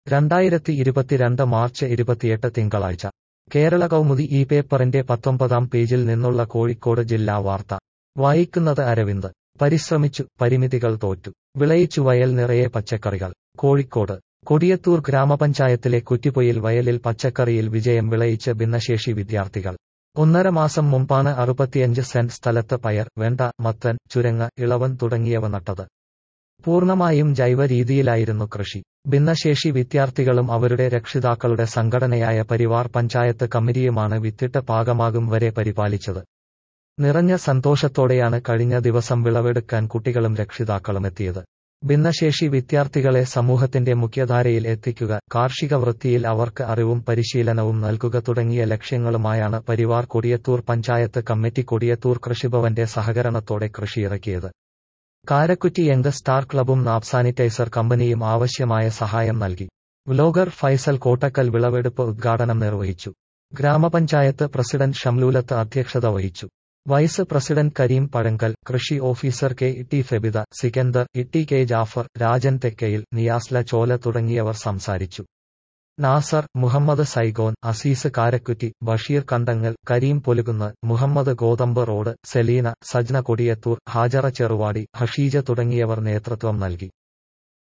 രണ്ടായിരത്തി ഇരുപത്തിരണ്ട് മാർച്ച് ഇരുപത്തിയെട്ട് തിങ്കളാഴ്ച കേരള കൗമുദി ഈ പേപ്പറിന്റെ പത്തൊമ്പതാം പേജിൽ നിന്നുള്ള കോഴിക്കോട് ജില്ലാ വാർത്ത വായിക്കുന്നത് അരവിന്ദ് പരിശ്രമിച്ചു പരിമിതികൾ തോറ്റു വിളയിച്ചു വയൽ നിറയെ പച്ചക്കറികൾ കോഴിക്കോട് കൊടിയത്തൂർ ഗ്രാമപഞ്ചായത്തിലെ കുറ്റിപ്പൊയിൽ വയലിൽ പച്ചക്കറിയിൽ വിജയം വിളയിച്ച് ഭിന്നശേഷി വിദ്യാർത്ഥികൾ ഒന്നര മാസം മുമ്പാണ് അറുപത്തിയഞ്ച് സെന്റ് സ്ഥലത്ത് പയർ വെണ്ട മത്തൻ ചുരങ്ങ ഇളവൻ തുടങ്ങിയവ നട്ടത് പൂർണ്ണമായും ജൈവ രീതിയിലായിരുന്നു കൃഷി ഭിന്നശേഷി വിദ്യാർത്ഥികളും അവരുടെ രക്ഷിതാക്കളുടെ സംഘടനയായ പരിവാർ പഞ്ചായത്ത് കമ്മിറ്റിയുമാണ് വിത്തിട്ട് പാകമാകും വരെ പരിപാലിച്ചത് നിറഞ്ഞ സന്തോഷത്തോടെയാണ് കഴിഞ്ഞ ദിവസം വിളവെടുക്കാൻ കുട്ടികളും രക്ഷിതാക്കളും എത്തിയത് ഭിന്നശേഷി വിദ്യാർത്ഥികളെ സമൂഹത്തിന്റെ മുഖ്യധാരയിൽ എത്തിക്കുക കാർഷിക വൃത്തിയിൽ അവർക്ക് അറിവും പരിശീലനവും നൽകുക തുടങ്ങിയ ലക്ഷ്യങ്ങളുമായാണ് പരിവാർ കൊടിയത്തൂർ പഞ്ചായത്ത് കമ്മിറ്റി കൊടിയത്തൂർ കൃഷിഭവന്റെ സഹകരണത്തോടെ കൃഷിയിറക്കിയത് കാരക്കുറ്റി യങ് സ്റ്റാർ ക്ലബും നാപ് സാനിറ്റൈസർ കമ്പനിയും ആവശ്യമായ സഹായം നൽകി വ്ലോഗർ ഫൈസൽ കോട്ടക്കൽ വിളവെടുപ്പ് ഉദ്ഘാടനം നിർവഹിച്ചു ഗ്രാമപഞ്ചായത്ത് പ്രസിഡന്റ് ഷംലൂലത്ത് അധ്യക്ഷത വഹിച്ചു വൈസ് പ്രസിഡന്റ് കരീം പഴങ്കൽ കൃഷി officer K T Febitha Sikkandar Itty K Jafar Rajan Thekkayil നിയാസ്ല ചോല തുടങ്ങിയവർ സംസാരിച്ചു നാസർ മുഹമ്മദ് സൈഗോൻ അസീസ് കാരക്കുറ്റി ബഷീർ കണ്ടങ്ങൽ കരീം പൊലുകുന്ന് മുഹമ്മദ് ഗോതമ്പ് റോഡ് സെലീന സജ്ന കൊടിയത്തൂർ ഹാജറ ചെറുവാടി ഹഷീജ തുടങ്ങിയവർ നേതൃത്വം നൽകി